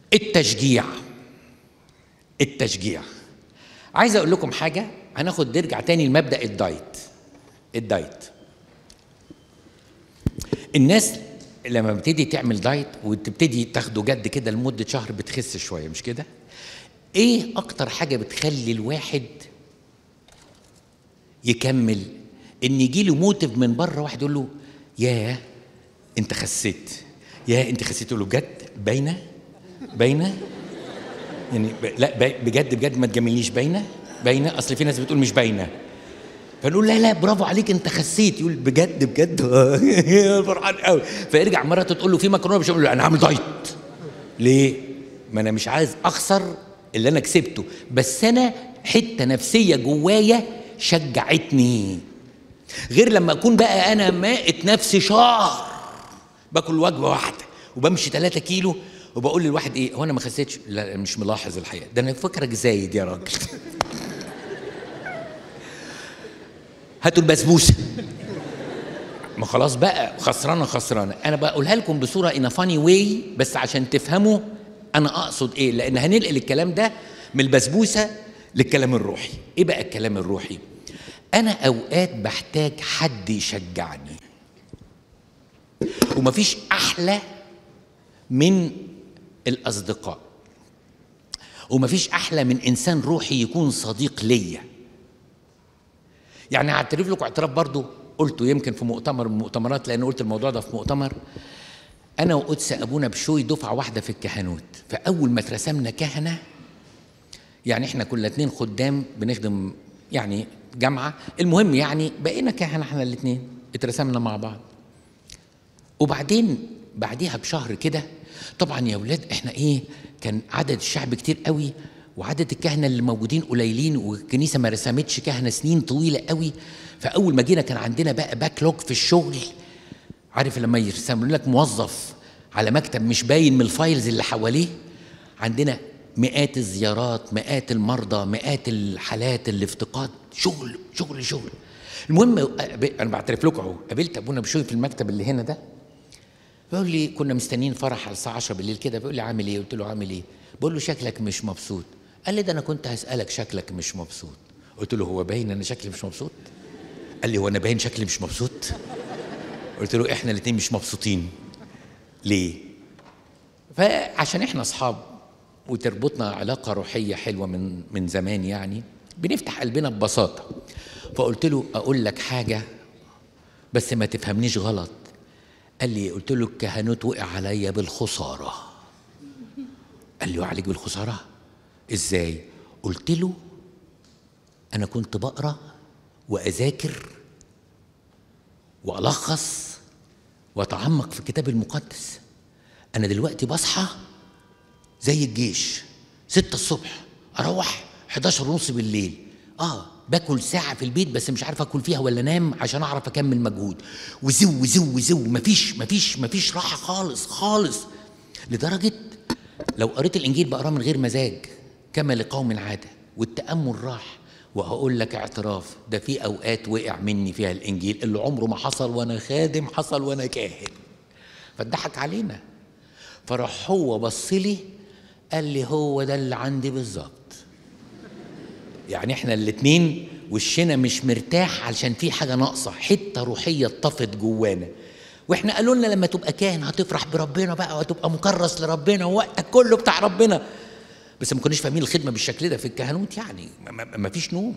التشجيع التشجيع عايز اقول لكم حاجه هناخد نرجع تاني لمبدا الدايت الدايت الناس لما بتبتدي تعمل دايت وتبتدي تاخده جد كده لمده شهر بتخس شويه مش كده ايه اكتر حاجه بتخلي الواحد يكمل ان يجي له موتيف من بره واحد يقول له ياه انت خسيت يا انت خسيت له بجد باينه باينه يعني ب... لا باي... بجد بجد ما تجاملنيش باينه باينه اصل في ناس بتقول مش باينه فنقول لا لا برافو عليك انت خسيت يقول بجد بجد فرحان قوي فيرجع مراته تقول له في مكرونه مش يقول له انا عامل دايت ليه ما انا مش عايز اخسر اللي انا كسبته بس انا حته نفسيه جوايا شجعتني غير لما اكون بقى انا مائت نفسي شهر باكل وجبه واحده وبمشي 3 كيلو وبقول للواحد ايه هو انا ما خسيتش لا مش ملاحظ الحقيقه ده انا فاكرك زايد يا راجل هاتوا البسبوسه ما خلاص بقى خسرانه خسرانه انا بقولها لكم بصوره ان فاني واي بس عشان تفهموا انا اقصد ايه لان هننقل الكلام ده من البسبوسه للكلام الروحي ايه بقى الكلام الروحي انا اوقات بحتاج حد يشجعني ومفيش احلى من الاصدقاء ومفيش احلى من انسان روحي يكون صديق ليا يعني هعترف لكم اعتراف برضو قلته يمكن في مؤتمر من المؤتمرات لان قلت الموضوع ده في مؤتمر انا وقدس ابونا بشوي دفعه واحده في الكهنوت فاول ما اترسمنا كهنه يعني احنا كنا اتنين خدام بنخدم يعني جامعه المهم يعني بقينا كهنه احنا الاثنين اترسمنا مع بعض وبعدين بعديها بشهر كده طبعا يا ولاد احنا ايه كان عدد الشعب كتير قوي وعدد الكهنه اللي موجودين قليلين والكنيسه ما رسمتش كهنه سنين طويله قوي فاول ما جينا كان عندنا بقى باك لوج في الشغل عارف لما يرسم لك موظف على مكتب مش باين من الفايلز اللي حواليه عندنا مئات الزيارات مئات المرضى مئات الحالات الافتقاد شغل شغل شغل المهم انا بعترف لكم اهو قابلت ابونا بشوي في المكتب اللي هنا ده بيقول لي كنا مستنيين فرح على الساعه 10 بالليل كده بيقول لي عامل ايه قلت له عامل ايه بقول له شكلك مش مبسوط قال لي ده انا كنت هسالك شكلك مش مبسوط قلت له هو باين انا شكلي مش مبسوط قال لي هو انا باين شكلي مش مبسوط قلت له احنا الاثنين مش مبسوطين ليه فعشان احنا اصحاب وتربطنا علاقه روحيه حلوه من من زمان يعني بنفتح قلبنا ببساطه فقلت له اقول لك حاجه بس ما تفهمنيش غلط قال لي قلت له الكهنوت وقع عليا بالخساره قال لي وقع عليك بالخساره ازاي قلت له انا كنت بقرا واذاكر والخص واتعمق في الكتاب المقدس انا دلوقتي بصحى زي الجيش ستة الصبح اروح 11 ونص بالليل اه باكل ساعة في البيت بس مش عارف اكل فيها ولا انام عشان اعرف اكمل مجهود وزو وزو وزو مفيش مفيش مفيش راحة خالص خالص لدرجة لو قريت الانجيل بقراه من غير مزاج كما لقوم العادة والتأمل راح وهقول لك اعتراف ده في اوقات وقع مني فيها الانجيل اللي عمره ما حصل وانا خادم حصل وانا كاهن فاتضحك علينا فراح هو بص لي قال لي هو ده اللي عندي بالظبط يعني احنا الاتنين وشنا مش مرتاح علشان في حاجه ناقصه حته روحيه اتطفت جوانا واحنا قالوا لنا لما تبقى كاهن هتفرح بربنا بقى وهتبقى مكرس لربنا ووقتك كله بتاع ربنا بس ما كناش فاهمين الخدمه بالشكل ده في الكهنوت يعني ما فيش نوم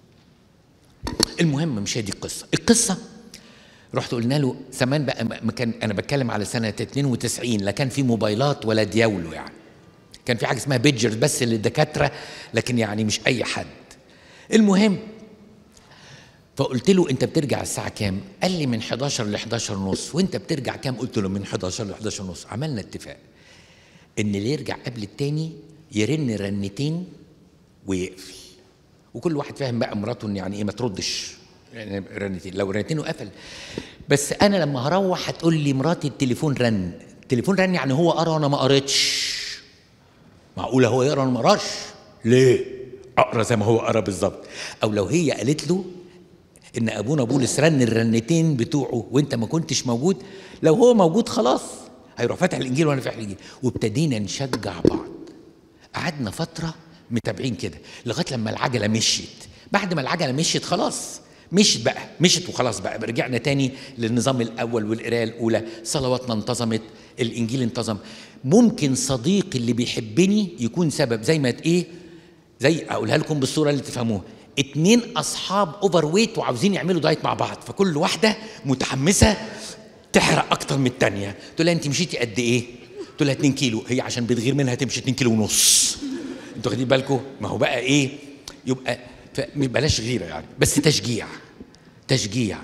المهم مش هي دي القصه القصه رحت قلنا له زمان بقى ما كان انا بتكلم على سنه 92 لا كان في موبايلات ولا دياولو يعني كان في حاجه اسمها بيجرز بس للدكاتره لكن يعني مش اي حد المهم فقلت له انت بترجع الساعه كام قال لي من 11 ل 11 ونص وانت بترجع كام قلت له من 11 ل 11 ونص عملنا اتفاق ان اللي يرجع قبل التاني يرن رنتين ويقفل وكل واحد فاهم بقى مراته ان يعني ايه ما تردش يعني رنتين لو رنتين وقفل بس انا لما هروح هتقول لي مراتي التليفون رن التليفون رن يعني هو قرا وانا ما قريتش معقوله هو يقرا وانا ما قراش ليه اقرا زي ما هو قرا بالظبط او لو هي قالت له ان ابونا بولس رن الرنتين بتوعه وانت ما كنتش موجود لو هو موجود خلاص هيروح فاتح الانجيل وانا فاتح الانجيل وابتدينا نشجع بعض قعدنا فتره متابعين كده لغايه لما العجله مشيت بعد ما العجله مشيت خلاص مشت بقى مشت وخلاص بقى رجعنا تاني للنظام الاول والقرايه الاولى صلواتنا انتظمت الانجيل انتظم ممكن صديقي اللي بيحبني يكون سبب زي ما ايه زي اقولها لكم بالصوره اللي تفهموها اتنين اصحاب اوفر ويت وعاوزين يعملوا دايت مع بعض فكل واحده متحمسه تحرق اكتر من التانيه تقول لها انت مشيتي قد ايه تقول لها 2 كيلو هي عشان بتغير منها تمشي 2 كيلو ونص انتوا واخدين بالكم ما هو بقى ايه يبقى بلاش غيره يعني بس تشجيع تشجيع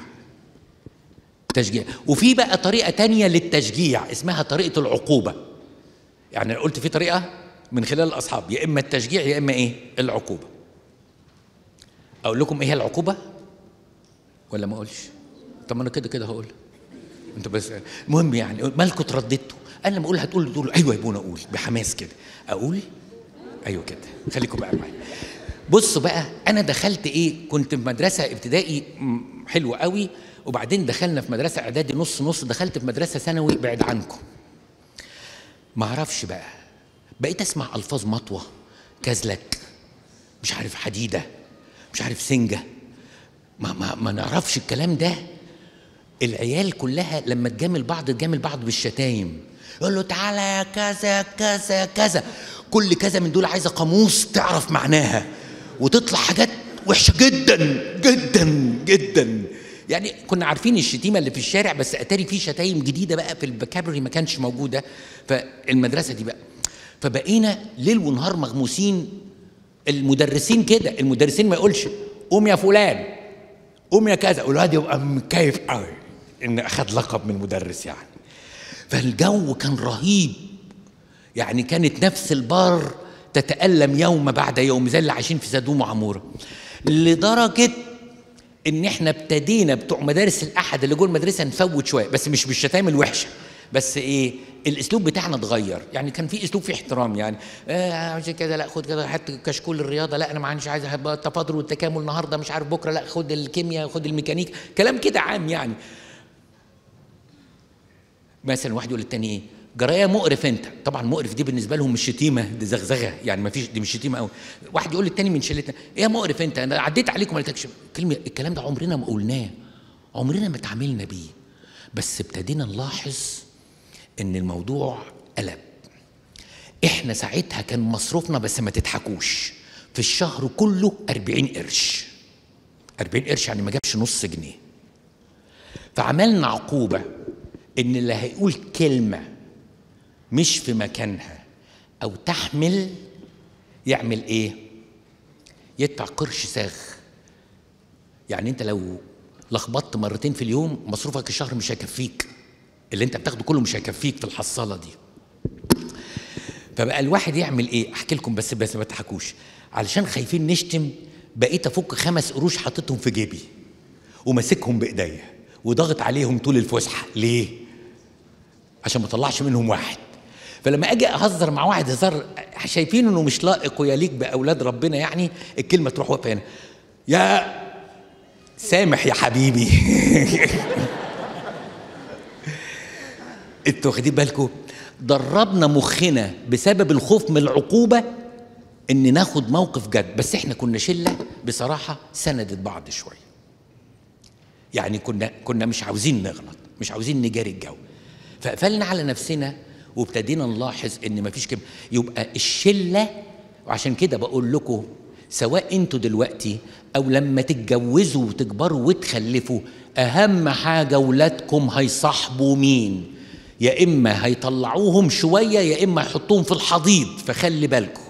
تشجيع وفي بقى طريقه تانية للتشجيع اسمها طريقه العقوبه يعني قلت في طريقه من خلال الاصحاب يا اما التشجيع يا اما ايه العقوبه اقول لكم ايه هي العقوبه ولا ما اقولش طب ما انا كده كده هقول انت بس المهم يعني مالكم ترددتوا انا لما اقول هتقول تقول ايوه يا ابونا اقول بحماس كده اقول ايوه كده خليكم بقى معايا بصوا بقى انا دخلت ايه كنت في مدرسه ابتدائي حلوه قوي وبعدين دخلنا في مدرسه اعدادي نص نص دخلت في مدرسه ثانوي بعد عنكم ما اعرفش بقى بقيت اسمع الفاظ مطوه كزلك مش عارف حديده مش عارف سنجه ما ما ما نعرفش الكلام ده العيال كلها لما تجامل بعض تجامل بعض بالشتايم يقول له تعالى يا كذا كذا كذا كل كذا من دول عايزه قاموس تعرف معناها وتطلع حاجات وحشه جدا جدا جدا يعني كنا عارفين الشتيمه اللي في الشارع بس اتاري في شتايم جديده بقى في البكابري ما كانش موجوده فالمدرسه دي بقى فبقينا ليل ونهار مغموسين المدرسين كده المدرسين ما يقولش قوم يا فلان قوم يا كذا والواد يبقى مكيف قوي ان اخذ لقب من مدرس يعني فالجو كان رهيب يعني كانت نفس البار تتألم يوم بعد يوم زي اللي عايشين في سدوم وعمورة لدرجة ان احنا ابتدينا بتوع مدارس الاحد اللي جوه المدرسه نفوت شويه بس مش بالشتايم الوحشه بس ايه الاسلوب بتاعنا اتغير يعني كان في اسلوب فيه احترام يعني آه كده لا خد كده هات كشكول الرياضه لا انا ما عنديش عايز التفاضل والتكامل النهارده مش عارف بكره لا خد الكيمياء خد الميكانيك كلام كده عام يعني مثلا واحد يقول للتاني ايه جرايه مقرف انت طبعا مقرف دي بالنسبه لهم مش شتيمه دي زغزغه يعني ما فيش دي مش شتيمه قوي واحد يقول للتاني من شلتنا ايه يا مقرف انت انا عديت عليك وما لقيتكش كلمه الكلام ده عمرنا ما قلناه عمرنا ما اتعاملنا بيه بس ابتدينا نلاحظ ان الموضوع قلب احنا ساعتها كان مصروفنا بس ما تضحكوش في الشهر كله 40 قرش 40 قرش يعني ما جابش نص جنيه فعملنا عقوبه ان اللي هيقول كلمه مش في مكانها او تحمل يعمل ايه يدفع قرش ساغ يعني انت لو لخبطت مرتين في اليوم مصروفك الشهر مش هيكفيك اللي انت بتاخده كله مش هيكفيك في الحصاله دي فبقى الواحد يعمل ايه احكي لكم بس بس ما تضحكوش علشان خايفين نشتم بقيت افك خمس قروش حاططهم في جيبي وماسكهم بايديا وضغط عليهم طول الفسحه ليه عشان ما اطلعش منهم واحد فلما اجي اهزر مع واحد هزار شايفين انه مش لائق ويليق باولاد ربنا يعني الكلمه تروح واقفه هنا يا سامح يا حبيبي انتوا واخدين بالكم دربنا مخنا بسبب الخوف من العقوبه ان ناخد موقف جد بس احنا كنا شله بصراحه سندت بعض شويه يعني كنا كنا مش عاوزين نغلط مش عاوزين نجاري الجو فقفلنا على نفسنا وابتدينا نلاحظ ان مفيش كلمه يبقى الشله وعشان كده بقول لكم سواء انتوا دلوقتي او لما تتجوزوا وتكبروا وتخلفوا اهم حاجه ولادكم هيصاحبوا مين يا اما هيطلعوهم شويه يا اما يحطوهم في الحضيض فخلي بالكم